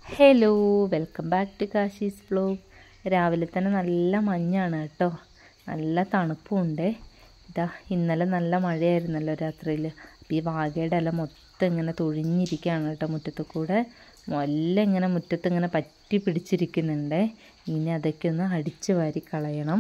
hello welcome back to Kashi's vlog രാവിലെ തന്നെ നല്ല മഞ്ഞാണ് കേട്ടോ നല്ല തണുപ്പുണ്ട് ഇതാ ഇന്നലെ നല്ല മഴയായിരുന്നല്ലോ രാത്രിയിൽ അപ്പോൾ ഈ വാഗയുടെ ഇല മൊത്തം ഇങ്ങനെ തൊഴിഞ്ഞിരിക്കുകയാണ് കേട്ടോ മുറ്റത്ത് കൂടെ എല്ലാം ഇങ്ങനെ മുറ്റത്ത് ഇങ്ങനെ പറ്റി പിടിച്ചിരിക്കുന്നുണ്ട് ഇനി അതൊക്കെ ഒന്ന് അടിച്ച് വാരി കളയണം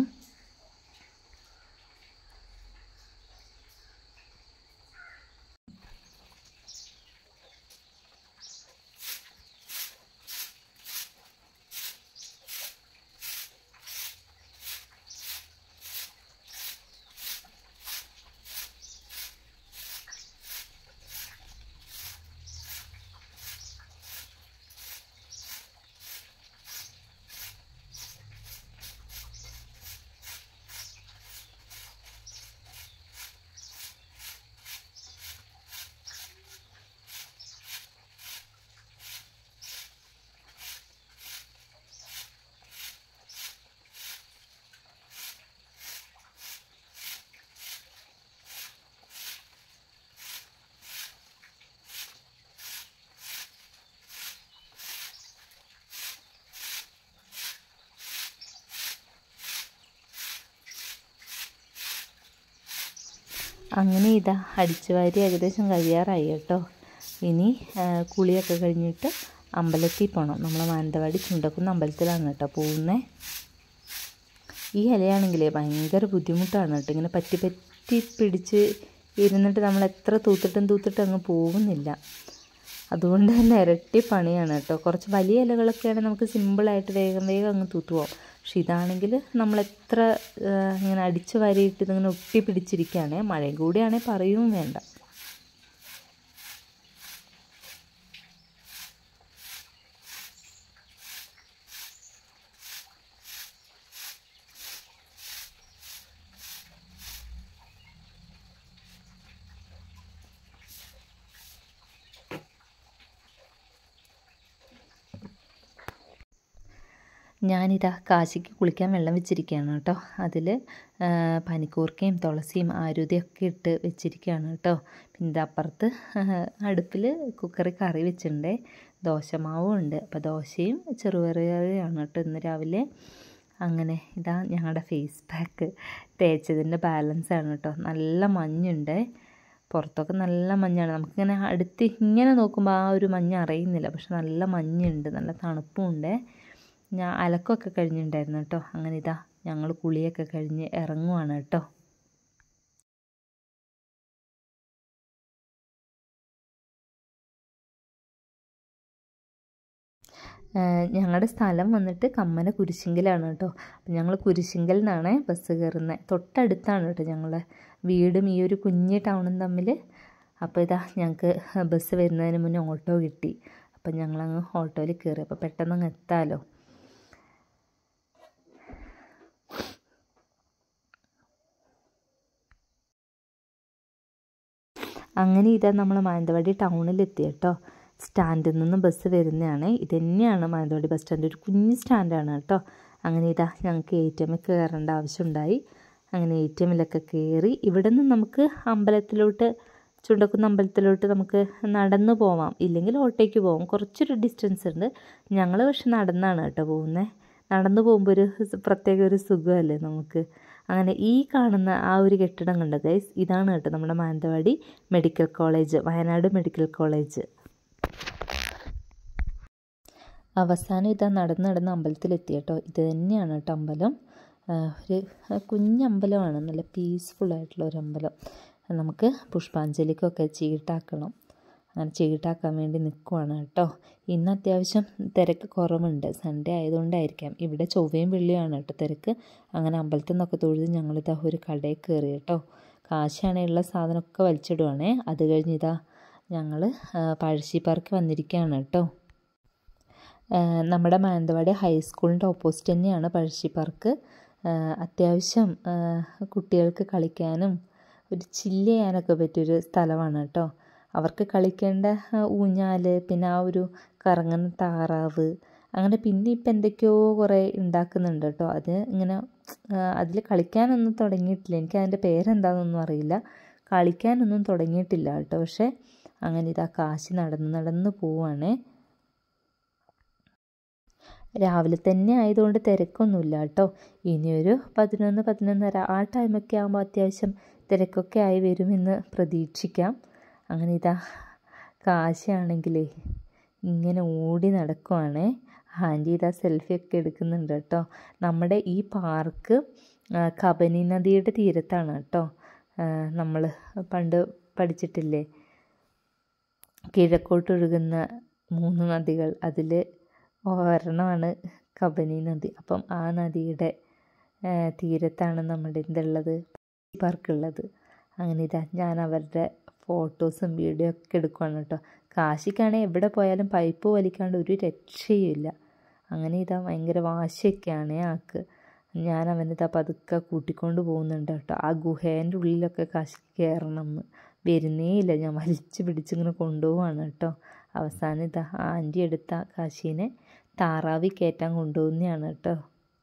അങ്ങനെ ഇതാ അടിച്ചു വാരി ഏകദേശം കഴിയാറായി കേട്ടോ ഇനി കുളിയൊക്കെ കഴിഞ്ഞിട്ട് അമ്പലത്തിൽ പോകണം നമ്മളെ മാനന്തവാടി ചുണ്ടക്കുന്ന് അമ്പലത്തിലാണ് കേട്ടോ പോകുന്നത് ഈ ഇലയാണെങ്കിലേ ഭയങ്കര ബുദ്ധിമുട്ടാണ് കേട്ടോ ഇങ്ങനെ പറ്റി പറ്റി പിടിച്ച് ഇരുന്നിട്ട് നമ്മൾ എത്ര തൂത്തിട്ടും തൂത്തിട്ടും അങ്ങ് പോകുന്നില്ല അതുകൊണ്ട് തന്നെ ഇരട്ടി പണിയാണ് കേട്ടോ കുറച്ച് വലിയ ഇലകളൊക്കെയാണെങ്കിൽ നമുക്ക് സിമ്പിളായിട്ട് വേഗം വേഗം അങ്ങ് തൂത്തു പോകും പക്ഷെ ഇതാണെങ്കിൽ നമ്മൾ എത്ര ഇങ്ങനെ അടിച്ചു വാരിയിട്ട് ഇതിങ്ങനെ ഒട്ടി പിടിച്ചിരിക്കുകയാണ് മഴയും കൂടിയാണെങ്കിൽ പറയുകയും വേണ്ട ഞാനിതാ കാശിക്ക് കുളിക്കാൻ വെള്ളം വെച്ചിരിക്കുകയാണ് കേട്ടോ അതിൽ പനിക്കൂർക്കയും തുളസിയും ആരുതിയൊക്കെ ഇട്ട് വെച്ചിരിക്കുകയാണ് കേട്ടോ പിന്നെ ഇത് അപ്പുറത്ത് അടുപ്പിൽ കുക്കറിൽ കറി വെച്ചിട്ടുണ്ട് ദോശമാവും ഉണ്ട് അപ്പോൾ ദോശയും ചെറുപയറുകറിയാണ് കേട്ടോ ഇന്ന് രാവിലെ അങ്ങനെ ഇതാ ഞങ്ങളുടെ ഫേസ് പാക്ക് തേച്ചതിൻ്റെ ബാലൻസ് ആണ് കേട്ടോ നല്ല മഞ്ഞുണ്ട് പുറത്തൊക്കെ നല്ല മഞ്ഞാണ് നമുക്കിങ്ങനെ അടുത്ത് ഇങ്ങനെ നോക്കുമ്പോൾ ആ ഒരു മഞ്ഞ് അറിയുന്നില്ല പക്ഷെ നല്ല മഞ്ഞുണ്ട് നല്ല തണുപ്പും ഉണ്ട് ഞാൻ അലക്കമൊക്കെ കഴിഞ്ഞിട്ടുണ്ടായിരുന്നു കേട്ടോ അങ്ങനെ ഇതാ ഞങ്ങൾ കുളിയൊക്കെ കഴിഞ്ഞ് ഇറങ്ങുവാണ് കേട്ടോ ഞങ്ങളുടെ സ്ഥലം വന്നിട്ട് കമ്മന കുരിശിങ്കലാണ് കേട്ടോ അപ്പം ഞങ്ങൾ കുരിശിങ്കൽ നിന്നാണ് ബസ് കയറുന്നത് തൊട്ടടുത്താണ് കേട്ടോ ഞങ്ങളുടെ വീടും ഈ ഒരു കുഞ്ഞ് ടൗണും തമ്മിൽ അപ്പോൾ ഇതാ ഞങ്ങൾക്ക് ബസ് വരുന്നതിന് മുന്നേ ഓട്ടോ കിട്ടി അപ്പം ഞങ്ങളങ്ങ് ഓട്ടോയിൽ കയറി അപ്പോൾ പെട്ടെന്ന് അങ്ങ് എത്താമല്ലോ അങ്ങനെ ഇതാ നമ്മൾ മാനന്തവാടി ടൗണിലെത്തി കേട്ടോ സ്റ്റാൻഡിൽ നിന്ന് ബസ് വരുന്നതാണ് ഇത് തന്നെയാണ് മാനന്തവാടി ബസ് സ്റ്റാൻഡ് ഒരു കുഞ്ഞ് സ്റ്റാൻഡാണ് കേട്ടോ അങ്ങനെ ഇതാ ഞങ്ങൾക്ക് എ ടി എമ്മിൽ കയറേണ്ട ആവശ്യമുണ്ടായി അങ്ങനെ എ ടി എമ്മിലൊക്കെ കയറി ഇവിടെ നിന്ന് നമുക്ക് അമ്പലത്തിലോട്ട് ചുണ്ടക്കുന്ന് അമ്പലത്തിലോട്ട് നമുക്ക് നടന്നു പോവാം ഇല്ലെങ്കിൽ ഓട്ടോയ്ക്ക് പോവാം കുറച്ചൊരു ഡിസ്റ്റൻസ് ഉണ്ട് ഞങ്ങൾ പക്ഷെ നടന്നാണ് കേട്ടോ പോകുന്നത് നടന്നു പോകുമ്പോൾ ഒരു പ്രത്യേക ഒരു സുഖമല്ലേ നമുക്ക് അങ്ങനെ ഈ കാണുന്ന ആ ഒരു കെട്ടിടം കണ്ട ഗൈസ് ഇതാണ് കേട്ടോ നമ്മുടെ Mananthavady medical college Wayanad medical college അവസാനം ഇതാ നടന്ന് നടന്ന് അമ്പലത്തിലെത്തി കേട്ടോ ഇത് തന്നെയാണ് കേട്ടോ അമ്പലം ഒരു കുഞ്ഞമ്പലമാണ് നല്ല പീസ്ഫുൾ ആയിട്ടുള്ള ഒരു അമ്പലം നമുക്ക് പുഷ്പാഞ്ജലിക്കൊക്കെ ചീട്ടാക്കണം അങ്ങനെ ചീട്ടാക്കാൻ വേണ്ടി നിൽക്കുവാണ് കേട്ടോ ഇന്ന് അത്യാവശ്യം തിരക്ക് കുറവുണ്ട് സൺഡേ ആയതുകൊണ്ടായിരിക്കാം ഇവിടെ ചൊവ്വയും വെള്ളിയാണ് കേട്ടോ തിരക്ക് അങ്ങനെ അമ്പലത്തിൽ നിന്നൊക്കെ തൊഴുത് ഞങ്ങളിതാ ഒരു കടയിൽ കയറി കേട്ടോ കാശാണേലുള്ള സാധനമൊക്കെ വലിച്ചിടുവാണേ അത് കഴിഞ്ഞിതാ ഞങ്ങൾ പഴശ്ശി പാർക്ക് വന്നിരിക്കുകയാണ് കേട്ടോ നമ്മുടെ മാനന്തവാടി ഹൈസ്കൂളിൻ്റെ ഓപ്പോസിറ്റ് തന്നെയാണ് പഴശ്ശി പാർക്ക് അത്യാവശ്യം കുട്ടികൾക്ക് കളിക്കാനും ഒരു ചില്ല് ചെയ്യാനൊക്കെ പറ്റിയൊരു സ്ഥലമാണ് കേട്ടോ അവർക്ക് കളിക്കേണ്ട ഊഞ്ഞാൽ പിന്നെ ആ ഒരു കറങ്ങുന്ന താറാവ് അങ്ങനെ പിന്നെ ഇപ്പം എന്തൊക്കെയോ കുറേ ഉണ്ടാക്കുന്നുണ്ട് കേട്ടോ അത് ഇങ്ങനെ അതിൽ കളിക്കാനൊന്നും തുടങ്ങിയിട്ടില്ല എനിക്ക് അതിൻ്റെ പേരെന്താണെന്നൊന്നും അറിയില്ല കളിക്കാനൊന്നും തുടങ്ങിയിട്ടില്ല കേട്ടോ പക്ഷേ അങ്ങനെ ഇതാ കാശി നടന്ന് നടന്ന് പോവാണേ രാവിലെ തന്നെ ആയതുകൊണ്ട് തിരക്കൊന്നുമില്ല കേട്ടോ ഇനിയൊരു പതിനൊന്ന് പതിനൊന്നര ആ ടൈമൊക്കെ ആകുമ്പോൾ അത്യാവശ്യം തിരക്കൊക്കെ ആയി വരുമെന്ന് പ്രതീക്ഷിക്കാം അങ്ങനെ ഇതാ കാശാണെങ്കിലേ ഇങ്ങനെ ഓടി നടക്കുവാണേ ആൻറ്റി ഇതാ സെൽഫിയൊക്കെ എടുക്കുന്നുണ്ട് കേട്ടോ നമ്മുടെ ഈ പാർക്ക് കബനി നദിയുടെ തീരത്താണ് കേട്ടോ നമ്മൾ പണ്ട് പഠിച്ചിട്ടില്ലേ കിഴക്കോട്ടൊഴുകുന്ന മൂന്ന് നദികൾ അതിൽ ഒരെണ്ണമാണ് കബനി നദി അപ്പം ആ നദിയുടെ തീരത്താണ് നമ്മുടെ എന്തുള്ളത് പാർക്കുള്ളത് അങ്ങനെ ഇതാ ഞാൻ അവരുടെ ഫോട്ടോസും വീഡിയോ ഒക്കെ എടുക്കുവാണ് കേട്ടോ കാശിക്കാണെങ്കിൽ എവിടെ പോയാലും പൈപ്പ് വലിക്കാണ്ട് ഒരു രക്ഷയുമില്ല അങ്ങനെ ഇതാ ഭയങ്കര വാശിയൊക്കെയാണ് ആൾക്ക് ഞാൻ അവനിതാ പതുക്കെ കൂട്ടിക്കൊണ്ട് പോകുന്നുണ്ട് കേട്ടോ ആ ഗുഹേൻ്റെ ഉള്ളിലൊക്കെ കാശി കയറണം എന്ന് വരുന്നേ ഇല്ല ഞാൻ വലിച്ചു പിടിച്ചിങ്ങനെ കൊണ്ടുപോവാണ് കേട്ടോ അവസാനം ഇതാ ആൻറ്റി എടുത്ത കാശീനെ താറാവി കയറ്റാൻ കൊണ്ടുപോകുന്നതാണ് കേട്ടോ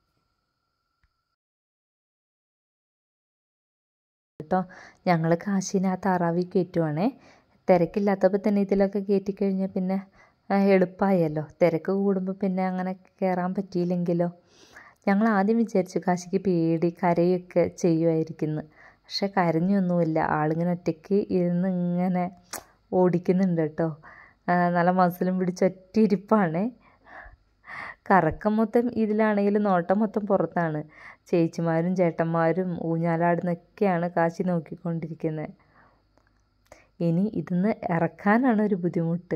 കേട്ടോ ഞങ്ങൾ കാശീനെ ആ താറാവി കയറ്റുവാണേ തിരക്കില്ലാത്തപ്പോൾ തന്നെ ഇതിലൊക്കെ കയറ്റി കഴിഞ്ഞാൽ പിന്നെ എളുപ്പമായല്ലോ തിരക്ക് കൂടുമ്പോൾ പിന്നെ അങ്ങനെ കയറാൻ പറ്റിയില്ലെങ്കിലോ ഞങ്ങൾ ആദ്യം വിചാരിച്ചു കാശിക്ക് പേടി കരയൊക്കെ ചെയ്യുമായിരിക്കുന്നു പക്ഷെ കരഞ്ഞൊന്നുമില്ല ആളിങ്ങനെ ഒറ്റയ്ക്ക് ഇരുന്ന് ഇങ്ങനെ ഓടിക്കുന്നുണ്ട് കേട്ടോ നല്ല മസിലും പിടിച്ച് ഒറ്റ ഇരിപ്പാണ് കറക്കം മൊത്തം ഇതിലാണെങ്കിലും നോട്ടം മൊത്തം പുറത്താണ് ചേച്ചിമാരും ചേട്ടന്മാരും ഊഞ്ഞാലാടുന്നൊക്കെയാണ് കാശി നോക്കിക്കൊണ്ടിരിക്കുന്നത് ഇനി ഇതിന്ന് ഇറക്കാനാണ് ഒരു ബുദ്ധിമുട്ട്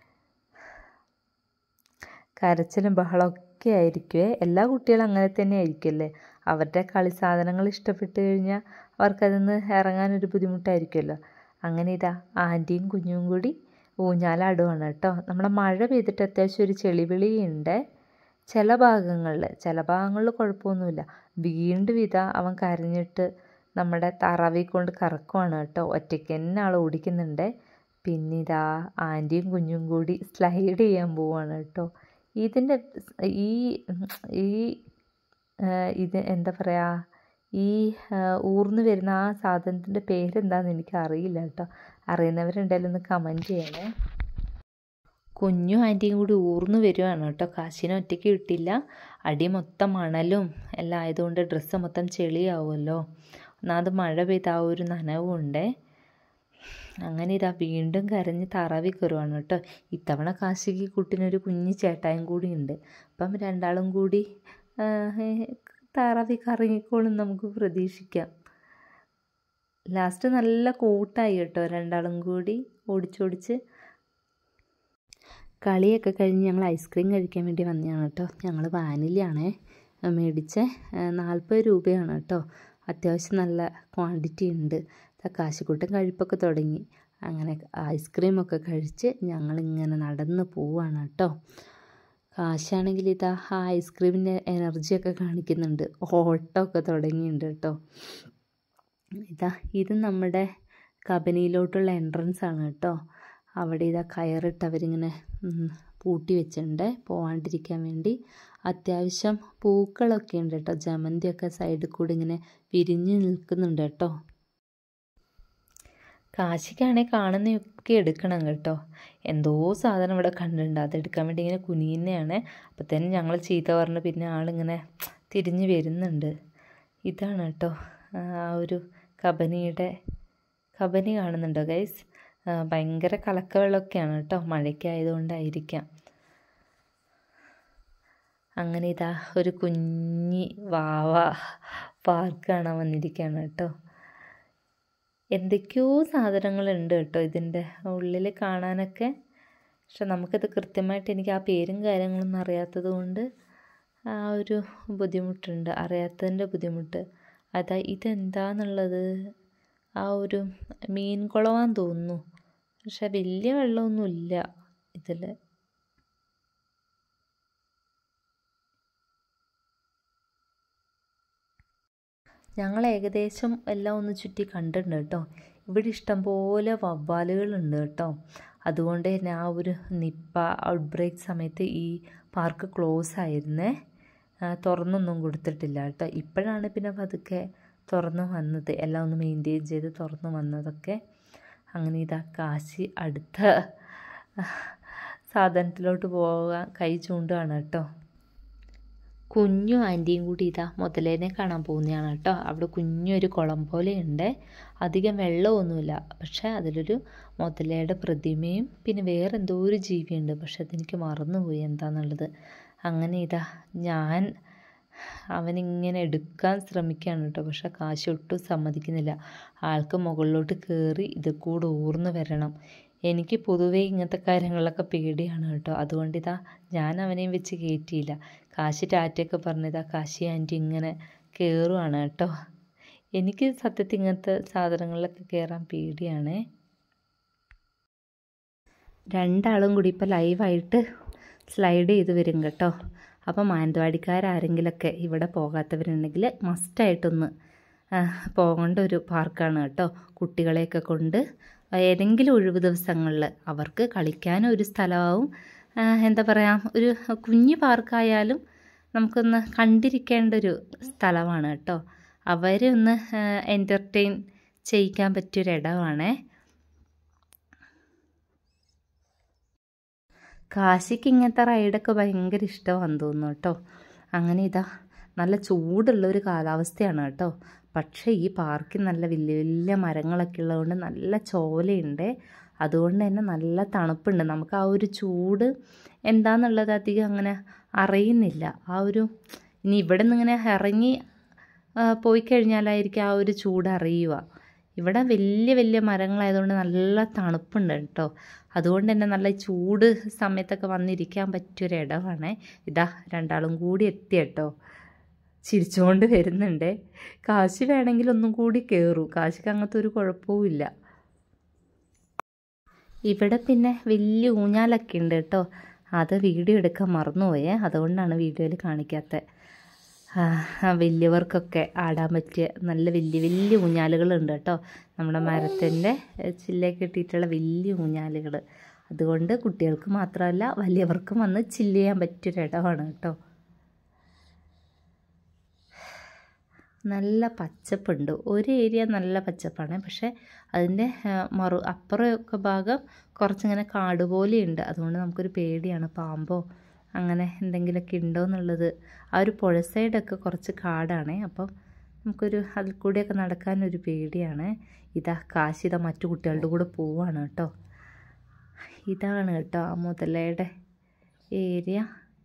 കരച്ചിലും ബഹളമൊക്കെ ആയിരിക്കുമേ എല്ലാ കുട്ടികളും അങ്ങനെ തന്നെ ആയിരിക്കുമല്ലേ അവരുടെ കളി സാധനങ്ങൾ ഇഷ്ടപ്പെട്ട് കഴിഞ്ഞാൽ അവർക്കതിന്ന് ഇറങ്ങാനൊരു ബുദ്ധിമുട്ടായിരിക്കുമല്ലോ അങ്ങനെ ഇതാ ആൻറ്റിയും കുഞ്ഞും കൂടി ഊഞ്ഞാലാടുവാണ് കേട്ടോ നമ്മുടെ മഴ പെയ്തിട്ട് അത്യാവശ്യം ഒരു ചെളിവിളിയുണ്ട് ചില ഭാഗങ്ങളിൽ ചില ഭാഗങ്ങളിൽ കുഴപ്പമൊന്നുമില്ല വീണ്ടും ഇതാ അവൻ കരഞ്ഞിട്ട് നമ്മുടെ തറവി കൊണ്ട് കറക്കുവാണ് കേട്ടോ ഒറ്റയ്ക്ക് തന്നെ ആൾ ഓടിക്കുന്നുണ്ട് പിന്നെ ഇതാ ആൻറ്റിയും കുഞ്ഞും കൂടി സ്ലൈഡ് ചെയ്യാൻ പോവാണ് കേട്ടോ ഇതിൻ്റെ ഈ ഈ ഇത് എന്താ പറയുക ഈ ഊർന്ന് വരുന്ന ആ സാധനത്തിൻ്റെ പേരെന്താണെന്ന് എനിക്ക് അറിയില്ല കേട്ടോ അറിയുന്നവരുണ്ടെങ്കിലും ഒന്ന് കമൻറ്റ് ചെയ്യണേ കുഞ്ഞും ആൻറ്റിയും കൂടി ഊർന്നു വരുവാണ് കേട്ടോ കാശിനെ ഒറ്റയ്ക്ക് കിട്ടില്ല അടി മൊത്തം മണലും എല്ലാം ആയതുകൊണ്ട് ഡ്രസ്സ് മൊത്തം ചെളിയാവുമല്ലോ ഒന്നാമത് മഴ പെയ്ത ആ ഒരു നനവുണ്ടേ അങ്ങനെ ഇതാ വീണ്ടും കരഞ്ഞ് തറവി കയറുവാണ് കേട്ടോ ഇത്തവണ കാശിക്ക് കുട്ടിനൊരു കുഞ്ഞു ചേട്ടായും കൂടി ഉണ്ട് അപ്പം രണ്ടാളും കൂടി തറവി കറങ്ങിക്കോളും നമുക്ക് പ്രതീക്ഷിക്കാം ലാസ്റ്റ് നല്ല കൂട്ടായി കേട്ടോ രണ്ടാളും കൂടി ഓടിച്ചോടിച്ച് കളിയൊക്കെ കഴിഞ്ഞ് ഞങ്ങൾ ഐസ്ക്രീം കഴിക്കാൻ വേണ്ടി വന്നതാണ് കേട്ടോ ഞങ്ങൾ വാനിലയാണേ മേടിച്ച നാൽപ്പത് രൂപയാണ് കേട്ടോ അത്യാവശ്യം നല്ല ക്വാണ്ടിറ്റി ഉണ്ട് കാശിക്കൂട്ടം കഴിപ്പൊക്കെ തുടങ്ങി അങ്ങനെ ഐസ്ക്രീമൊക്കെ കഴിച്ച് ഞങ്ങളിങ്ങനെ നടന്ന് പോവാണ് കേട്ടോ കാശാണെങ്കിൽ ഇതാ ആ ഐസ്ക്രീമിൻ്റെ എനർജിയൊക്കെ കാണിക്കുന്നുണ്ട് ഓട്ടമൊക്കെ തുടങ്ങിയിട്ടുണ്ട് കേട്ടോ ഇതാ ഇത് നമ്മുടെ കബനിയിലോട്ടുള്ള എൻട്രൻസ് ആണ് കേട്ടോ അവിടെ ഇതാ കയറിട്ട് അവരിങ്ങനെ പൂട്ടി വെച്ചിട്ടുണ്ട് പോവാണ്ടിരിക്കാൻ വേണ്ടി അത്യാവശ്യം പൂക്കളൊക്കെ ഉണ്ട് കേട്ടോ ജമന്തിയൊക്കെ സൈഡിൽ കൂടി ഇങ്ങനെ വിരിഞ്ഞ് നിൽക്കുന്നുണ്ട് കേട്ടോ കാശിക്കാണെങ്കിൽ കാണുന്നതൊക്കെ എടുക്കണം കേട്ടോ എന്തോ സാധനം ഇവിടെ കണ്ടിട്ടുണ്ട് അതെടുക്കാൻ വേണ്ടി ഇങ്ങനെ കുനിയുന്നതാണ് അപ്പം തന്നെ ഞങ്ങൾ ചീത്ത പറഞ്ഞ് പിന്നെ ആളിങ്ങനെ തിരിഞ്ഞ് വരുന്നുണ്ട് ഇതാണ് കേട്ടോ ആ ഒരു കബനിയുടെ കബനി കാണുന്നുണ്ടോ ഗൈസ് ഭയങ്കര കലക്കവെള്ളമൊക്കെയാണ് കേട്ടോ മഴയ്ക്കായതുകൊണ്ടായിരിക്കാം അങ്ങനെ ഇതാ ഒരു കുഞ്ഞി വാവ പാർക്ക് കാണാൻ വന്നിരിക്കുകയാണ് കേട്ടോ എന്തൊക്കെയോ സാധനങ്ങളുണ്ട് കേട്ടോ ഇതിൻ്റെ ഉള്ളിൽ കാണാനൊക്കെ പക്ഷെ നമുക്കത് കൃത്യമായിട്ട് എനിക്ക് ആ പേരും കാര്യങ്ങളൊന്നും അറിയാത്തത് കൊണ്ട് ആ ഒരു ബുദ്ധിമുട്ടുണ്ട് അറിയാത്തതിൻ്റെ ബുദ്ധിമുട്ട് അതാ ഇതെന്താന്നുള്ളത് ആ ഒരു മീൻ കുളമാന്ന് തോന്നുന്നു പക്ഷെ വലിയ വെള്ളമൊന്നുമില്ല ഇതിൽ ഞങ്ങൾ ഏകദേശം എല്ലാം ഒന്ന് ചുറ്റി കണ്ടിട്ടുണ്ട് കേട്ടോ ഇവിടെ ഇഷ്ടംപോലെ വവ്വാലുകളുണ്ട് കേട്ടോ അതുകൊണ്ട് തന്നെ ആ ഒരു നിപ്പ ഔട്ട് ബ്രേക്ക് സമയത്ത് ഈ പാർക്ക് ക്ലോസ് ആയിരുന്നേ തുറന്നൊന്നും കൊടുത്തിട്ടില്ല കേട്ടോ ഇപ്പോഴാണ് പിന്നെ പതുക്കെ തുറന്ന് വന്നത് എല്ലാം ഒന്ന് മെയിൻറ്റെയിൻ ചെയ്ത് തുറന്ന് വന്നതൊക്കെ അങ്ങനെ ഇതാ കാശി അടുത്ത സാധനത്തിലോട്ട് പോകാൻ കൈ ചൂണ്ടുകയാണ് കേട്ടോ കുഞ്ഞു ആൻറ്റിയും കൂടി ഇതാ മുതലേനെ കാണാൻ പോകുന്നതാണ് കേട്ടോ അവിടെ കുഞ്ഞൊരു കുളം പോലെ ഉണ്ട് അധികം വെള്ളമൊന്നുമില്ല പക്ഷേ അതിലൊരു മുതലയുടെ പ്രതിമയും പിന്നെ വേറെ എന്തോ ഒരു ജീവിയുണ്ട് പക്ഷെ അതെനിക്ക് മറന്നുപോയി എന്താണെന്നുള്ളത് അങ്ങനെ ഇതാ ഞാൻ അവനിങ്ങനെ എടുക്കാൻ ശ്രമിക്കുകയാണ് കേട്ടോ പക്ഷെ കാശ് ഒട്ടും സമ്മതിക്കുന്നില്ല ആൾക്ക് മുകളിലോട്ട് കയറി ഇത് കൂടെ ഊർന്ന് വരണം എനിക്ക് പൊതുവേ ഇങ്ങനത്തെ കാര്യങ്ങളിലൊക്കെ പേടിയാണ് കേട്ടോ അതുകൊണ്ട് ഇതാ ഞാൻ അവനെയും വെച്ച് കയറ്റിയില്ല കാശി ടാറ്റയൊക്കെ പറഞ്ഞിതാ കാശി ആൻറ്റി ഇങ്ങനെ കയറുവാണ് കേട്ടോ എനിക്ക് സത്യത്തിൽ ഇങ്ങനത്തെ സാധനങ്ങളിലൊക്കെ കയറാൻ പേടിയാണേ രണ്ടാളും കൂടി ഇപ്പോൾ ലൈവായിട്ട് സ്ലൈഡ് ചെയ്ത് വരും കേട്ടോ അപ്പോൾ മാനന്തവാടിക്കാരാരെങ്കിലൊക്കെ ഇവിടെ പോകാത്തവരുണ്ടെങ്കിൽ മസ്റ്റായിട്ടൊന്ന് പോകേണ്ട ഒരു പാർക്കാണ് കേട്ടോ കുട്ടികളെയൊക്കെ കൊണ്ട് ഏതെങ്കിലും ഒഴിവ് ദിവസങ്ങളിൽ അവർക്ക് കളിക്കാനും ഒരു സ്ഥലമാവും എന്താ പറയുക ഒരു കുഞ്ഞു പാർക്കായാലും നമുക്കൊന്ന് കണ്ടിരിക്കേണ്ട ഒരു സ്ഥലമാണ് കേട്ടോ അവരെ ഒന്ന് എൻ്റർടൈൻ ചെയ്യിക്കാൻ പറ്റിയൊരിടമാണേ കാശിക്ക് ഇങ്ങനത്തെ റൈഡൊക്കെ ഭയങ്കര ഇഷ്ടമാണെന്ന് തോന്നുന്നു കേട്ടോ അങ്ങനെ ഇതാ നല്ല ചൂടുള്ള ഒരു കാലാവസ്ഥയാണ് കേട്ടോ പക്ഷേ ഈ പാർക്കിൽ നല്ല വലിയ വലിയ മരങ്ങളൊക്കെ ഉള്ളതുകൊണ്ട് നല്ല ചോലയുണ്ട് അതുകൊണ്ട് തന്നെ നല്ല തണുപ്പുണ്ട് നമുക്ക് ആ ഒരു ചൂട് എന്താണെന്നുള്ളത് അധികം അങ്ങനെ അറിയുന്നില്ല ആ ഒരു ഇനി ഇവിടെ നിന്ന് ഇങ്ങനെ ഇറങ്ങി പോയി കഴിഞ്ഞാലായിരിക്കും ആ ഒരു ചൂട് അറിയുക ഇവിടെ വലിയ വലിയ മരങ്ങളായതുകൊണ്ട് നല്ല തണുപ്പുണ്ട് കേട്ടോ അതുകൊണ്ട് തന്നെ നല്ല ചൂട് സമയത്തൊക്കെ വന്നിരിക്കാൻ പറ്റിയൊരു ഇടമാണ് ഇതാ രണ്ടാളും കൂടി എത്തി കേട്ടോ ചിരിച്ചുകൊണ്ട് വരുന്നുണ്ട് കാശ് വേണമെങ്കിൽ ഒന്നും കൂടി കയറും കാശിക്ക് അങ്ങനത്തെ ഒരു കുഴപ്പവും ഇല്ല ഇവിടെ പിന്നെ വലിയ ഊഞ്ഞാലൊക്കെ ഉണ്ട് കേട്ടോ അത് വീഡിയോ എടുക്കാൻ മറന്നുപോയേ അതുകൊണ്ടാണ് വീഡിയോയിൽ കാണിക്കാത്തത് വലിയവർക്കൊക്കെ ആടാൻ പറ്റിയ നല്ല വലിയ വലിയ ഊഞ്ഞാലുകളുണ്ട് കേട്ടോ നമ്മുടെ മരത്തിൻ്റെ ചില്ലയൊക്കെ ഇട്ടിട്ടുള്ള വലിയ ഊഞ്ഞാലുകൾ അതുകൊണ്ട് കുട്ടികൾക്ക് മാത്രമല്ല വലിയവർക്കും വന്ന് ചില്ല് ചെയ്യാൻ പറ്റിയൊരിടമാണ് കേട്ടോ നല്ല പച്ചപ്പുണ്ട് ഒരു ഏരിയ നല്ല പച്ചപ്പാണ് പക്ഷേ അതിൻ്റെ മറു അപ്പുറമൊക്കെ ഭാഗം കുറച്ചിങ്ങനെ കാട് പോലെയുണ്ട് അതുകൊണ്ട് നമുക്കൊരു പേടിയാണ് പാമ്പോ അങ്ങനെ എന്തെങ്കിലുമൊക്കെ ഉണ്ടോ എന്നുള്ളത് ആ ഒരു പുഴ സൈഡൊക്കെ കുറച്ച് കാടാണേ അപ്പം നമുക്കൊരു അതിൽ കൂടെയൊക്കെ നടക്കാനൊരു പേടിയാണ് ഇതാ കാശിത മറ്റു കുട്ടികളുടെ കൂടെ പോവാണ് കേട്ടോ ഇതാണ് കേട്ടോ ആ മുതലയുടെ ഏരിയ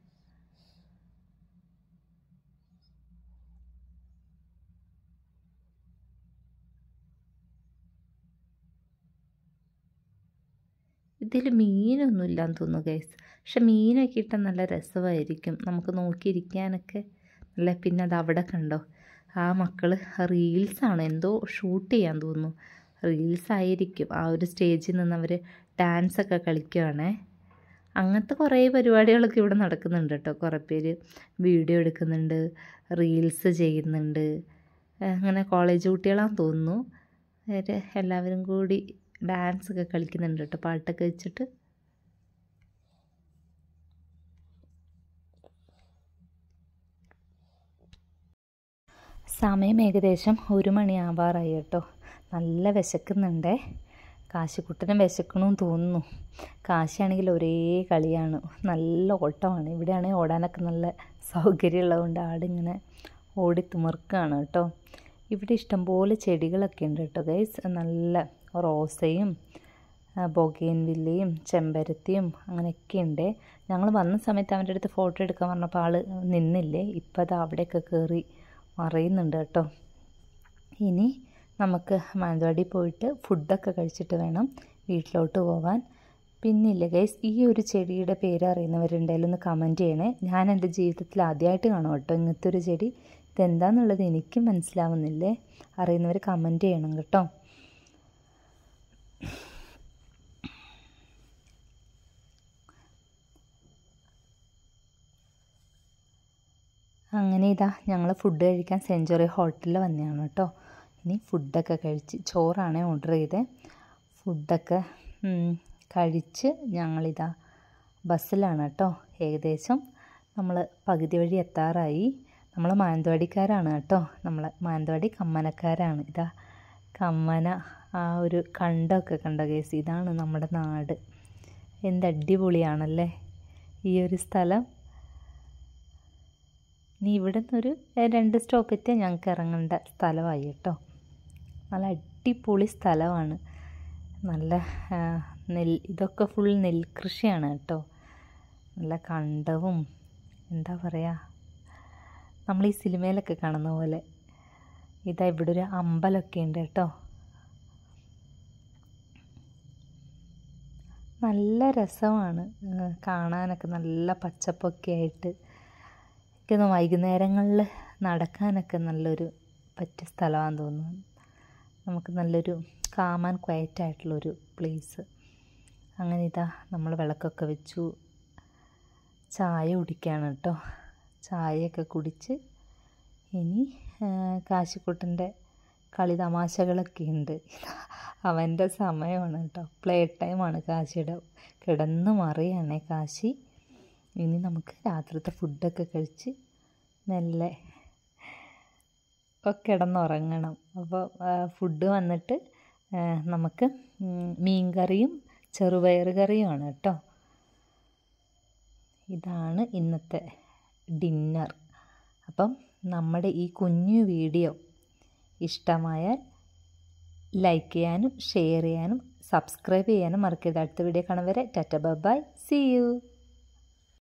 ഇതിൽ മീനൊന്നും ഇല്ലാന്ന് തോന്നുന്നു ഗൈസ് പക്ഷെ മീനൊക്കെ ഇട്ടാൽ നല്ല രസമായിരിക്കും നമുക്ക് നോക്കിയിരിക്കാനൊക്കെ നല്ല പിന്നെ അത് അവിടെ കണ്ടോ ആ മക്കൾ റീൽസാണ് എന്തോ ഷൂട്ട് ചെയ്യാൻ തോന്നുന്നു റീൽസ് ആയിരിക്കും ആ ഒരു സ്റ്റേജിൽ നിന്ന് അവർ ഡാൻസൊക്കെ കളിക്കുകയാണേ അങ്ങനത്തെ കുറേ പരിപാടികളൊക്കെ ഇവിടെ നടക്കുന്നുണ്ട് കേട്ടോ കുറേ പേര് വീഡിയോ എടുക്കുന്നുണ്ട് റീൽസ് ചെയ്യുന്നുണ്ട് അങ്ങനെ കോളേജ് കുട്ടികളാണെന്ന് തോന്നുന്നു അവർ എല്ലാവരും കൂടി ഡാൻസ് ഒക്കെ കളിക്കുന്നുണ്ട് കേട്ടോ പാട്ടൊക്കെ വെച്ചിട്ട് സമയം ഏകദേശം ഒരു മണിയാവാറായി കേട്ടോ നല്ല വിശക്കുന്നുണ്ടേ കാശിക്കുട്ടനും വിശക്കണമെന്ന് തോന്നുന്നു കാശിയാണെങ്കിൽ ഒരേ കളിയാണ് നല്ല ഓട്ടമാണ് ഇവിടെയാണെങ്കിൽ ഓടാനൊക്കെ നല്ല സൗകര്യമുള്ളതുകൊണ്ട് ആടിങ്ങനെ ഓടി തിമിർക്കുകയാണ് കേട്ടോ ഇവിടെ ഇഷ്ടംപോലെ ചെടികളൊക്കെ ഉണ്ട് കേട്ടോ ഗൈസ് നല്ല റോസയും ബൊഗേൻ വില്ലയും ചെമ്പരത്തിയും അങ്ങനെയൊക്കെ ഉണ്ട് ഞങ്ങൾ വന്ന സമയത്ത് അവൻ്റെ അടുത്ത് ഫോട്ടോ എടുക്കാൻ പറഞ്ഞപ്പോൾ ആൾ നിന്നില്ലേ ഇപ്പം അത് അവിടെയൊക്കെ കയറി മറയുന്നുണ്ട് കേട്ടോ ഇനി നമുക്ക് മാനന്തവാടി പോയിട്ട് ഫുഡൊക്കെ കഴിച്ചിട്ട് വേണം വീട്ടിലോട്ട് പോവാൻ പിന്നില്ല ഗൈസ് ഈ ഒരു ചെടിയുടെ പേര് അറിയുന്നവരുണ്ടെങ്കിലും ഒന്ന് കമൻറ്റ് ചെയ്യണേ ഞാൻ എൻ്റെ ജീവിതത്തിൽ ആദ്യമായിട്ട് കാണും കേട്ടോ ഇങ്ങനത്തെ ഒരു ചെടി ഇതെന്താണെന്നുള്ളത് എനിക്ക് മനസ്സിലാവുന്നില്ലേ അറിയുന്നവർ കമൻറ്റ് ചെയ്യണം കേട്ടോ അങ്ങനെ ഇതാ ഞങ്ങൾ ഫുഡ് കഴിക്കാൻ സെഞ്ചുറി ഹോട്ടലിൽ വന്നതാണ് കേട്ടോ ഇനി ഫുഡൊക്കെ കഴിച്ച് ചോറാണ് ഓർഡർ ചെയ്തത് ഫുഡൊക്കെ കഴിച്ച് ഞങ്ങളിതാ ബസ്സിലാണ് കേട്ടോ ഏകദേശം നമ്മൾ പകുതി വഴി എത്താറായി നമ്മൾ മാനന്തവാടിക്കാരാണ് കേട്ടോ നമ്മൾ മാനന്തവാടി കമ്മനക്കാരാണ് ഇതാ കമ്മന ആ ഒരു കണ്ടൊക്കെ കണ്ട കേസ് ഇതാണ് നമ്മുടെ നാട് എന്ത് അടിപൊളിയാണല്ലേ ഈ ഒരു സ്ഥലം ഇനി ഇവിടെ നിന്നൊരു രണ്ട് സ്റ്റോപ്പ് എത്തിയാൽ ഞങ്ങൾക്ക് ഇറങ്ങേണ്ട സ്ഥലമായി കേട്ടോ നല്ല അടിപൊളി സ്ഥലമാണ് നല്ല നെൽ ഇതൊക്കെ ഫുൾ നെൽകൃഷിയാണ് കേട്ടോ നല്ല കണ്ടവും എന്താ പറയുക നമ്മൾ ഈ സിനിമയിലൊക്കെ കാണുന്ന പോലെ ഇതാ ഇവിടെ ഒരു അമ്പലമൊക്കെ ഉണ്ട് കേട്ടോ നല്ല രസമാണ് കാണാനൊക്കെ നല്ല പച്ചപ്പൊക്കെ ആയിട്ട് എനിക്ക് വൈകുന്നേരങ്ങളിൽ നടക്കാനൊക്കെ നല്ലൊരു പറ്റിയ സ്ഥലമാണെന്ന് തോന്നുന്നു നമുക്ക് നല്ലൊരു കാം ആൻഡ് ക്വയറ്റ് ആയിട്ടുള്ളൊരു പ്ലേസ് അങ്ങനെ ഇതാ നമ്മൾ വിളക്കൊക്കെ വെച്ചു ചായ കുടിക്കുകയാണ് കേട്ടോ ചായയൊക്കെ കുടിച്ച് ഇനി കാശിക്കുട്ടൻ്റെ കളി തമാശകളൊക്കെ ഉണ്ട് അവൻ്റെ സമയമാണ് കേട്ടോ പ്ലേ ടൈമാണ് കാശിയുടെ കിടന്ന് മറിയാണേ കാശി ഇനി നമുക്ക് രാത്രിത്തെ ഫുഡൊക്കെ കഴിച്ച് മെല്ലെ ഒക്കെ കിടന്നുറങ്ങണം അപ്പോൾ ഫുഡ് വന്നിട്ട് നമുക്ക് മീൻ കറിയും ചെറുപയർ കറിയുമാണ് കേട്ടോ ഇതാണ് ഇന്നത്തെ ഡിന്നർ അപ്പം നമ്മുടെ ഈ കുഞ്ഞു വീഡിയോ ഇഷ്ടമായാൽ ലൈക്ക് ചെയ്യാനും ഷെയർ ചെയ്യാനും സബ്സ്ക്രൈബ് ചെയ്യാനും മറക്കരുത് അടുത്ത വീഡിയോ കാണും വരെ ടാറ്റ ബൈ സി യു